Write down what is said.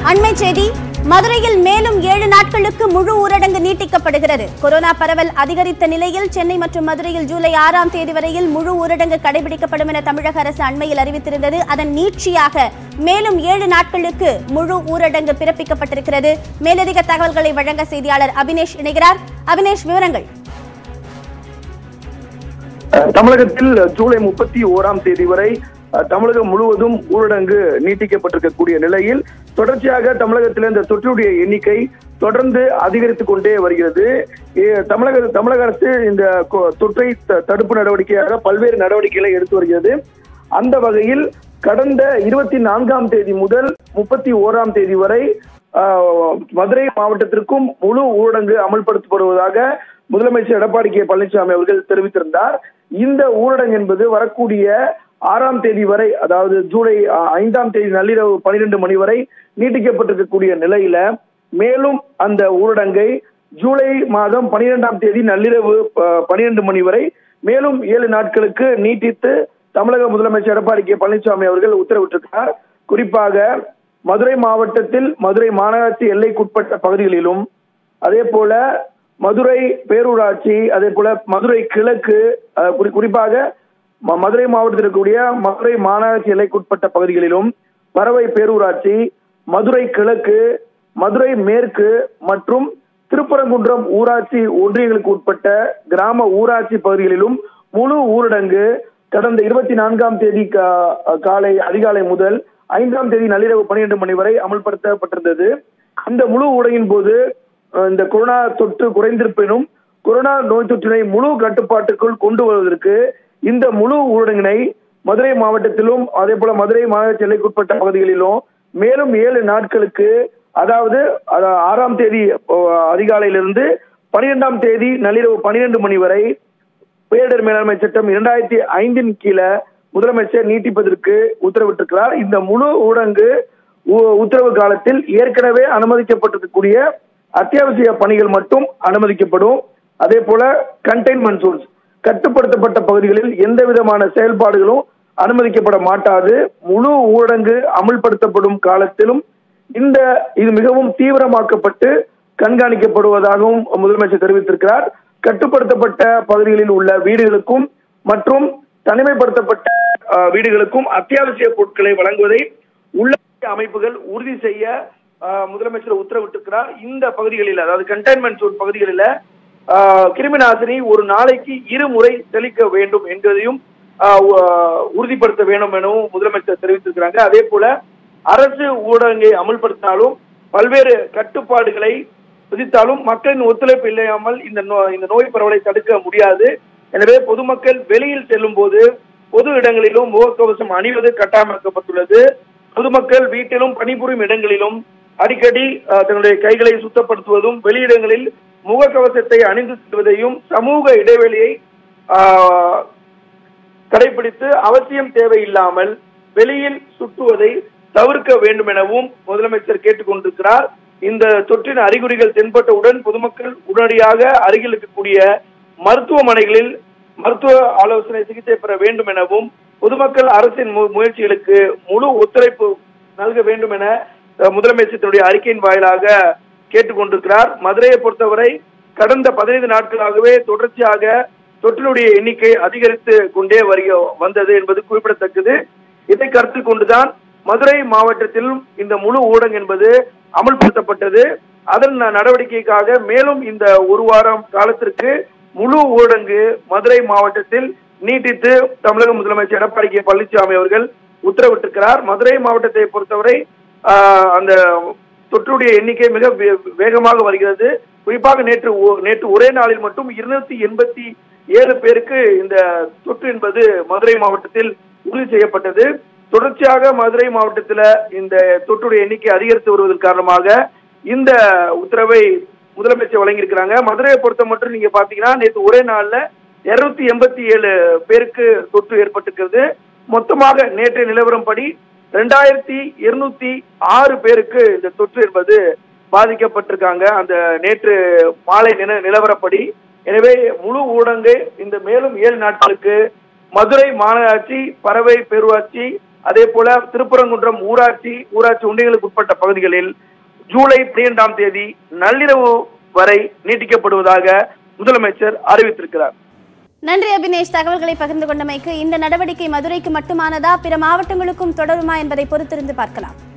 அண்மை செய்தி மதுரையில் மேலும் ஏழு நாட்களுக்கு முழு ஊரடங்கு நீட்டிக்கப்படுகிறது கொரோனா பரவல் அதிகரித்த நிலையில் சென்னை மற்றும் மதுரையில் ஜூலை ஆறாம் தேதி வரையில் முழு ஊரடங்கு கடைபிடிக்கப்படும் என தமிழக அரசு அண்மையில் அறிவித்திருந்தது அதன் நீட்சியாக மேலும் ஏழு நாட்களுக்கு முழு ஊரடங்கு பிறப்பிக்கப்பட்டிருக்கிறது மேலதிக தகவல்களை வழங்க செய்தியாளர் அபினேஷ் இணைகிறார் அபினேஷ் விவரங்கள் அஹ் தமிழகத்தில் ஜூலை முப்பத்தி ஓராம் தேதி வரை அஹ், தமிழகம் முழுவதும் ஊரடங்கு நீட்டிக்கப்பட்டிருக்கக்கூடிய நிலையில் தொடர்ச்சியாக தமிழகத்தில் இந்த தொற்றுடைய எண்ணிக்கை தொடர்ந்து அதிகரித்துக் கொண்டே வருகிறது எ- தமிழக தமிழக அரசு இந்த கொ- தொற்றை த- தடுப்பு நடவடிக்கையாக பல்வேறு நடவடிக்கைகளை எடுத்து வருகிறது அந்த வகையில் கடந்த இருபத்தி நான்காம் தேதி முதல் முப்பத்தி ஓராம் தேதி வரை ஆஹ், மதுரை மாவட்டத்திற்கும் முழு ஊரடங்கு அமல்படுத்தப்படுவதாக முதலமைச்சர் எடப்பாடி கே பழனிசாமி அவர்கள் தெரிவித்திருந்தார் இந்த ஊரடங்கு என்பது வரக்கூடிய ஆறாம் தேதி வரை அதாவது ஜூலை ஆஹ், ஐந்தாம் தேதி நள்ளிரவு பனிரெண்டு மணி வரை நீட்டிக்கப்பட்டிருக்கக்கூடிய நிலையில மேலும் அந்த ஊரடங்கை ஜூலை மாதம் பனிரெண்டாம் தேதி நள்ளிரவு பனிரெண்டு மணி வரை மேலும் ஏழு நாட்களுக்கு நீட்டித்து தமிழக முதலமைச்சர் எடப்பாடி கே பழனிசாமி அவர்கள் உத்தரவிட்டிருக்கிறார் குறிப்பாக மதுரை மாவட்டத்தில் மதுரை மாநகராட்சி எல்லைக்குட்பட்ட பகுதிகளிலும் அதே போல மதுரை பேரூராட்சி அதே போல மதுரை கிழக்கு அஹ், குறி- குறிப்பாக ம- மதுரை மாவட்டத்தில் இருக்கக்கூடிய மதுரை மாநகராட்சி எல்லைக்குட்பட்ட பகுதிகளிலும் பறவை பேரூராட்சி மதுரை கிழக்கு மதுரை மேற்கு மற்றும் திருப்பரங்குன்றம் ஊராட்சி ஒன்றியங்களுக்கு உட்பட்ட கிராம ஊராட்சி பகுதிகளிலும் முழு ஊரடங்கு கடந்த இருபத்தி நான்காம் தேதி கா- காலை அதிகாலை முதல் ஐந்தாம் தேதி நள்ளிரவு பன்னிரண்டு மணி வரை அமல்படுத்தப்பட்டிருந்தது இந்த முழு ஊரடங்கின் போது அஹ், இந்த கொரோனா தொற்று குறைந்திருப்பினும் கொரோனா நோய் தொற்றினை முழு கட்டுப்பாட்டுக்குள் கொண்டு வருவதற்கு இந்த முழு ஊரடங்கினை மதுரை மாவட்டத்திலும் அதே போல மதுரை மாநகராட்சி எல்லைக்குட்பட்ட பகுதிகளிலும் மேலும் ஏழு நாட்களுக்கு அதாவது அத- ஆறாம் தேதி அஹ், அதிகாலையிலிருந்து பனிரெண்டாம் தேதி நள்ளிரவு பனிரெண்டு மணி வரை பேரிடர் மேலாண்மை சட்டம் இரண்டாயிரத்தி ஐந்தின் கீழே முதலமைச்சர் நீட்டிப்பதற்கு உத்தரவிட்டிருக்கிறார் இந்த முழு ஊரடங்கு உ- உத்தரவு காலத்தில் ஏற்கனவே அனுமதிக்கப்பட்டிருக்கக்கூடிய அத்தியாவசிய பணிகள் மட்டும் அனுமதிக்கப்படும் அதே போல கண்டெய்ன்மெண்ட் ஜோன்ஸ் கட்டுப்படுத்தப்பட்ட பகுதிகளில் எந்த விதமான செயல்பாடுகளும் அனுமதிக்கப்பட மாட்டாது முழு ஊரடங்கு அமல்படுத்தப்படும் காலத்திலும் இந்த இது மிகவும் தீவிரமாக்கப்பட்டு கண்காணிக்கப்படுவதாகவும் முதலமைச்சர் தெரிவித்திருக்கிறார் கட்டுப்படுத்தப்பட்ட பகுதிகளில் உள்ள வீடுகளுக்கும் மற்றும் தனிமைப்படுத்தப்பட்ட அஹ், வீடுகளுக்கும் அத்தியாவசிய பொருட்களை வழங்குவதை உள்ளாட்சி அமைப்புகள் உறுதி செய்ய அஹ், முதலமைச்சர் உத்தரவிட்டிருக்கிறார் இந்த பகுதிகளில் அதாவது கண்டெய்ன்மெண்ட் ஜோன் பகுதிகளில் ஆஹ், கிருமி நாசினி ஒரு நாளைக்கு இருமுறை தெளிக்க வேண்டும் என்பதையும் ஆஹ், உ- உறுதிப்படுத்த வேண்டும் எனவும் முதலமைச்சர் தெரிவித்திருக்கிறாங்க அதே போல அரசு ஊடகங்களை அமல்படுத்தினாலும் பல்வேறு கட்டுப்பாடுகளை விதித்தாலும் மக்களின் ஒத்துழைப்பு இல்லாமல் இந்த நோ- இந்த நோய் பரவலை தடுக்க முடியாது எனவே பொதுமக்கள் வெளியில் செல்லும் போது பொது இடங்களிலும் முகக்கவசம் அணிவது கட்டாயமாக்கப்பட்டுள்ளது பொதுமக்கள் வீட்டிலும் பணிபுரியும் இடங்களிலும் அடிக்கடி அஹ், தன்னுடைய கைகளை சுத்தப்படுத்துவதும் வெளியிடங்களில் முகக்கவசத்தை அணிந்து செல்வதையும் சமூக இடைவெளியை ஆஹ், கடைபிடித்து அவசியம் தேவையில்லாமல் வெளியில் சுற்றுவதை தவிர்க்க வேண்டும் எனவும் முதலமைச்சர் கேட்டுக்கொண்டிருக்கிறார் இந்த தொற்றின் அறிகுறிகள் தென்பட்டவுடன் பொதுமக்கள் உடனடியாக அருகில் இருக்கக்கூடிய மருத்துவமனைகளில் மருத்துவ ஆலோசனை சிகிச்சை பெற வேண்டும் எனவும் பொதுமக்கள் அரசின் மு- முயற்சிகளுக்கு முழு ஒத்துழைப்பு நல்க வேண்டும் என அஹ், முதலமைச்சர் தன்னுடைய அறிக்கையின் வாயிலாக கேட்டுக்கொண்டிருக்கிறார் மதுரையை பொறுத்தவரை கடந்த பதினைந்து நாட்களாகவே தொடர்ச்சியாக தொற்றினுடைய எண்ணிக்கை அதிகரித்து கொண்டே வருக வந்தது என்பது குறிப்பிடத்தக்கது இதை கருத்தில் கொண்டுதான் மதுரை மாவட்டத்திலும் இந்த முழு ஊடகம் என்பது அமல்படுத்தப்பட்டது அதன் ந- நடவடிக்கைக்காக மேலும் இந்த ஒரு வாரம் காலத்திற்கு முழு ஊரடங்கு மதுரை மாவட்டத்தில் நீட்டித்து தமிழக முதலமைச்சர் எடப்பாடி கே பழனிசாமி அவர்கள் உத்தரவிட்டிருக்கிறார் மதுரை மாவட்டத்தை பொறுத்தவரை ஆஹ், அந்த தொற்றுடைய எண்ணிக்கை மிக வே- வேகமாக வருகிறது குறிப்பாக நேற்று ஒ- நேற்று ஒரே நாளில் மட்டும் இருநூத்தி எண்பத்தி ஏழு பேருக்கு இந்த தொற்று என்பது மதுரை மாவட்டத்தில் உறுதி செய்யப்பட்டது தொடர்ச்சியாக மதுரை மாவட்டத்தில் இந்த தொற்றுடைய எண்ணிக்கை அதிகரித்து வருவதன் காரணமாக இந்த உத்தரவை முதலமைச்சர் வழங்கியிருக்கிறாங்க மதுரையை பொறுத்த மட்டும் நீங்க பாத்தீங்கன்னா நேற்று ஒரே நாள்ல இருநூத்தி எண்பத்தி ஏழு பேருக்கு தொற்று ஏற்பட்டிருக்கிறது மொத்தமாக நேற்றைய நிலவரப்படி ரெண்டாயிரத்தி இருநூத்தி ஆறு பேருக்கு இந்த தொற்று என்பது பாதிக்கப்பட்டிருக்காங்க அந்த நேற்று மாலை நில- நிலவரப்படி எனவே முழு ஊடகை இந்த மேலும் ஏழு நாட்களுக்கு மதுரை மாநகராட்சி பறவை பேரூராட்சி அதே போல திருப்பரங்குன்றம் ஊராட்சி ஊராட்சி ஒன்றியங்களுக்கு உட்பட்ட பகுதிகளில் ஜூலை பனிரெண்டாம் தேதி நள்ளிரவு வரை நீட்டிக்கப்படுவதாக முதலமைச்சர் அறிவித்திருக்கிறார் நன்றி அபினேஷ் தகவல்களை பகிர்ந்து கொண்டமைக்கு இந்த நடவடிக்கை மதுரைக்கு மட்டுமானதா பிற மாவட்டங்களுக்கும் தொடருமா என்பதை பொறுத்திருந்து பார்க்கலாம்